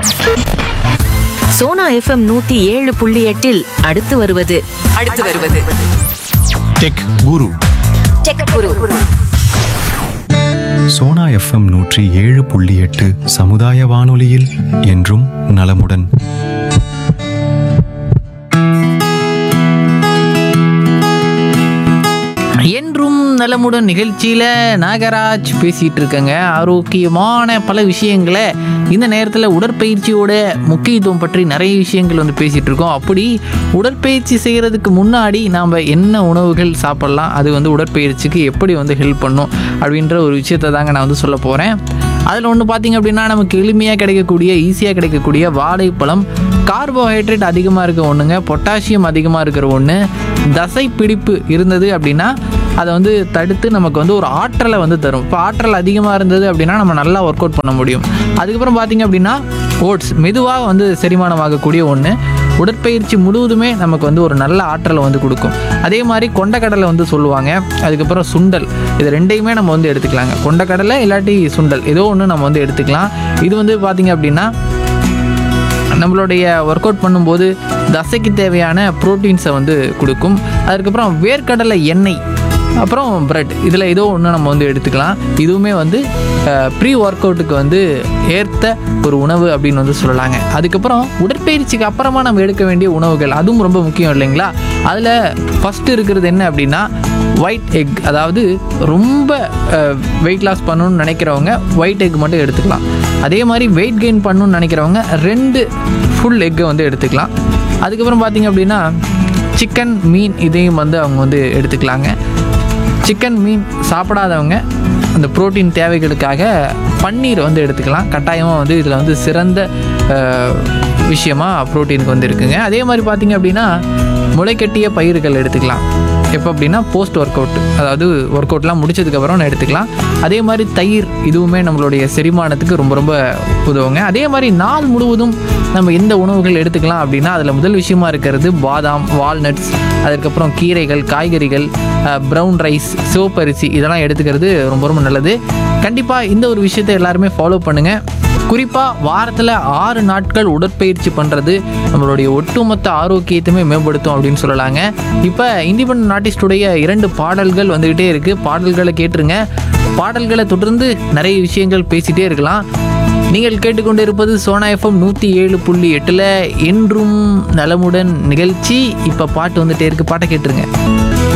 Sona FM நூத்தி ஏழு புள்ளி எட்டில் அடுத்து வருவது அடுத்து வருவது டெக் குரு சோனா எஃப்எம் நூற்றி ஏழு புள்ளி எட்டு சமுதாய வானொலியில் என்றும் நலமுடன் என்றும் நலமுடன் நிகழ்ச்சியில் நாகராஜ் பேசிகிட்டு இருக்கேங்க ஆரோக்கியமான பல விஷயங்களை இந்த நேரத்தில் உடற்பயிற்சியோட முக்கியத்துவம் பற்றி நிறைய விஷயங்கள் வந்து பேசிகிட்டு இருக்கோம் அப்படி உடற்பயிற்சி செய்கிறதுக்கு முன்னாடி நாம் என்ன உணவுகள் சாப்பிட்லாம் அது வந்து உடற்பயிற்சிக்கு எப்படி வந்து ஹெல்ப் பண்ணும் அப்படின்ற ஒரு விஷயத்தை தாங்க நான் வந்து சொல்ல போகிறேன் அதில் ஒன்று பார்த்தீங்க அப்படின்னா நமக்கு எளிமையாக கிடைக்கக்கூடிய ஈஸியாக கிடைக்கக்கூடிய வாழைப்பழம் கார்போஹைட்ரேட் அதிகமாக இருக்க ஒன்றுங்க பொட்டாசியம் அதிகமாக இருக்கிற ஒன்று தசை பிடிப்பு இருந்தது அப்படின்னா அதை வந்து தடுத்து நமக்கு வந்து ஒரு ஆற்றலை வந்து தரும் இப்போ ஆற்றல் அதிகமாக இருந்தது அப்படின்னா நம்ம நல்லா ஒர்க் அவுட் பண்ண முடியும் அதுக்கப்புறம் பார்த்தீங்க அப்படின்னா ஓட்ஸ் மெதுவாக வந்து செரிமானமாகக்கூடிய ஒன்று உடற்பயிற்சி முழுவதுமே நமக்கு வந்து ஒரு நல்ல ஆற்றலை வந்து கொடுக்கும் அதே மாதிரி கொண்டக்கடலை வந்து சொல்லுவாங்க அதுக்கப்புறம் சுண்டல் இது ரெண்டையுமே நம்ம வந்து எடுத்துக்கலாங்க கொண்டக்கடலை இல்லாட்டி சுண்டல் ஏதோ ஒன்று நம்ம வந்து எடுத்துக்கலாம் இது வந்து பார்த்திங்க அப்படின்னா நம்மளுடைய ஒர்க் அவுட் பண்ணும்போது தசைக்கு தேவையான ப்ரோட்டீன்ஸை வந்து கொடுக்கும் அதுக்கப்புறம் வேர்க்கடலை எண்ணெய் அப்புறம் பிரெட் இதில் ஏதோ ஒன்று நம்ம வந்து எடுத்துக்கலாம் இதுவுமே வந்து ப்ரீ ஒர்க் அவுட்டுக்கு வந்து ஏற்ற ஒரு உணவு அப்படின்னு வந்து சொல்லலாங்க அதுக்கப்புறம் உடற்பயிற்சிக்கு அப்புறமா நம்ம எடுக்க வேண்டிய உணவுகள் அதுவும் ரொம்ப முக்கியம் இல்லைங்களா அதில் ஃபஸ்ட்டு இருக்கிறது என்ன அப்படின்னா ஒயிட் எக் அதாவது ரொம்ப வெயிட் லாஸ் பண்ணணும்னு நினைக்கிறவங்க ஒயிட் எக் மட்டும் எடுத்துக்கலாம் அதே மாதிரி வெயிட் கெயின் பண்ணணும்னு நினைக்கிறவங்க ரெண்டு ஃபுல் எக்கை வந்து எடுத்துக்கலாம் அதுக்கப்புறம் பார்த்தீங்க அப்படின்னா சிக்கன் மீன் இதையும் வந்து அவங்க வந்து எடுத்துக்கலாங்க சிக்கன் மீன் சாப்பிடாதவங்க அந்த புரோட்டீன் தேவைகளுக்காக பன்னீர் வந்து எடுத்துக்கலாம் கட்டாயமாக வந்து இதில் வந்து சிறந்த அஹ், விஷயமா புரோட்டீனுக்கு வந்து இருக்குங்க அதே மாதிரி பார்த்தீங்க அப்படின்னா முளைக்கட்டிய பயிர்கள் எடுத்துக்கலாம் எப்போ அப்படின்னா போஸ்ட் ஒர்க் அவுட் அதாவது ஒர்க் அவுட்லாம் முடிச்சதுக்கப்புறம் எடுத்துக்கலாம் அதே மாதிரி தயிர் இதுவுமே நம்மளுடைய செரிமானத்துக்கு ரொம்ப ரொம்ப உதவுங்க அதே மாதிரி நாள் முழுவதும் நம்ம எந்த உணவுகள் எடுத்துக்கலாம் அப்படின்னா அதில் முதல் விஷயமா இருக்கிறது பாதாம் வால்நட்ஸ் அதுக்கப்புறம் கீரைகள் காய்கறிகள் ப்ரௌன் ரைஸ் சிவப்பரிசி இதெல்லாம் எடுத்துக்கிறது ரொம்ப ரொம்ப நல்லது கண்டிப்பாக இந்த ஒரு விஷயத்தை எல்லாருமே ஃபாலோ பண்ணுங்கள் குறிப்பாக வாரத்தில் ஆறு நாட்கள் உடற்பயிற்சி பண்ணுறது நம்மளுடைய ஒட்டுமொத்த ஆரோக்கியத்தையுமே மேம்படுத்தும் அப்படின்னு சொல்லலாங்க இப்போ இண்டிபெண்ட் ஆர்டிஸ்டுடைய இரண்டு பாடல்கள் வந்துக்கிட்டே இருக்குது பாடல்களை கேட்டுருங்க பாடல்களை தொடர்ந்து நிறைய விஷயங்கள் பேசிகிட்டே இருக்கலாம் நீங்கள் கேட்டுக்கொண்டு இருப்பது சோனா எஃப்எம் நூற்றி ஏழு புள்ளி எட்டில் என்றும் நலமுடன் நிகழ்ச்சி இப்போ பாட்டு வந்துட்டே இருக்கு பாட்டை கேட்டுருங்க